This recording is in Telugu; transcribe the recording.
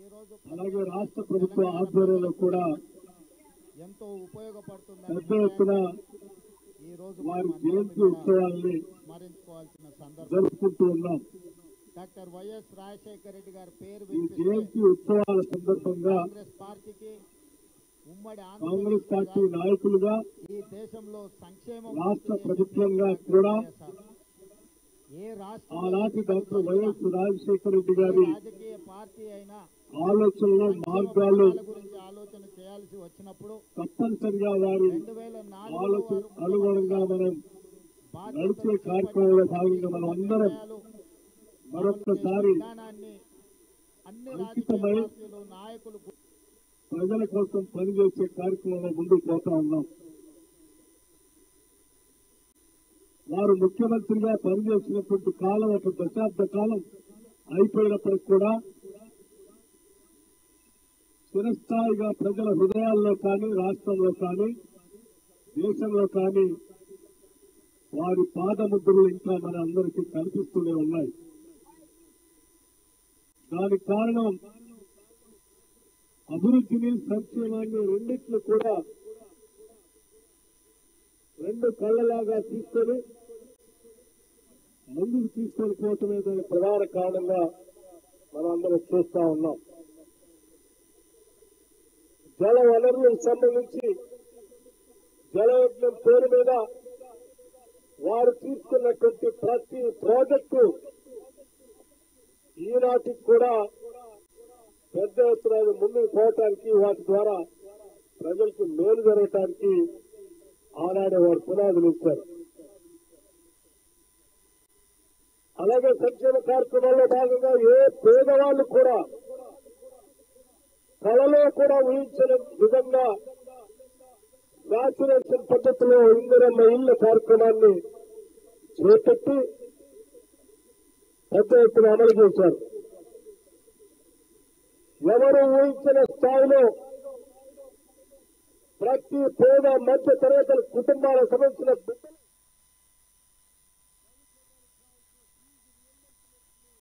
ఈ రోజు అలాగే రాష్ట్ర ప్రభుత్వ ఆధ్వర్యంలో కూడా ఎంతో ఉపయోగపడుతుంది పెద్ద ఎత్తున ఈ రోజు వారి మనం జయంతి అందరం ఇక్కడ ఉత్సవాల్ని స్మరించుకోవాల్సిన సందర్భం జరుపుకుంటూ ఉన్నాం డాక్టర్ వైఎస్ రాజశేఖర రెడ్డి గారి పేరు ఈ వినిపిస్తే జయంతి ఉత్సవాల సందర్భంగా కాంగ్రెస్ పార్టీకి ఉమ్మడి కాంగ్రెస్ ఆంధ్రప్రదేశ్ పార్టీ నాయకులుగా ఈ దేశంలో సంక్షేమం రాష్ట్ర పూర్తి ప్రభుత్వంగా చేసే కూడా చేశారు. ఏ రాష్ట్రం ఆనాటి డాక్టర్ వైఎస్ రాజశేఖర రెడ్డి ఏ గారి రాజకీయ పార్టీ అయినా ఆలోచనలు మార్గాలు పథకాల గురించి ఆలోచన చేయాల్సి వచ్చినప్పుడు తప్పనిసరిగా వారి రెండు వేల ఆలోచన అనుగుణంగా మనం నాలుగు నడిచే కార్యక్రమంలో భాగంగా మనం అందరం మరొక్కసారి విధానాన్ని అన్ని అంకితమై రాజకీయ పార్టీలు నాయకులు గు- ప్రజల కోసం పనిచేసే కార్యక్రమంలో ముందుకు పోతా ఉన్నాం వారు ముఖ్యమంత్రిగా పనిచేసినటువంటి కాలం ఒక దశాబ్ద కాలం అయిపోయినప్పటికి కూడా చిరస్థాయిగా ప్రజల హృదయాల్లో కానీ రాష్ట్రంలో కానీ దేశంలో కానీ వారి పాదముద్రలు ఇంకా మన అందరికీ కనిపిస్తూనే ఉన్నాయి దానికి కారణం అభివృద్ధిని సంక్షేమాన్ని రెండిట్లు కూడా రెండు కళ్ళలాగా తీసుకొని ముందుకు తీసుకొని పోవటమే దానికి ప్రధాన కారణంగా మనం అందరం చూస్తా ఉన్నాం జల వనరులకు సంబంధించి జలయజ్ఞం పేరు మీద వారు తీసుకున్నటువంటి ప్రతి ప్రాజెక్టు ఈనాటికి కూడా పెద్ద ఎత్తున అది ముందుకు పోవటానికి వాటి ద్వారా ప్రజలకు మేలు జరగటానికి ఆనాడే వారు పునాదులు ఇచ్చారు అలాగే సంక్షేమ కార్యక్రమాల్లో భాగంగా ఏ పేదవాళ్ళు కూడా కళలో కూడా ఊహించిన విధంగా వ్యాక్సినేషన్ పద్ధతిలో ఇందిరమ్మ ఇళ్ల కార్యక్రమాన్ని చేపట్టి పెద్ద ఎత్తున అమలు చేశారు ఎవరు ఊహించిన స్థాయిలో ప్రతి పేద మధ్య తరగతి కుటుంబాలకు సంబంధించిన బిడ్డలు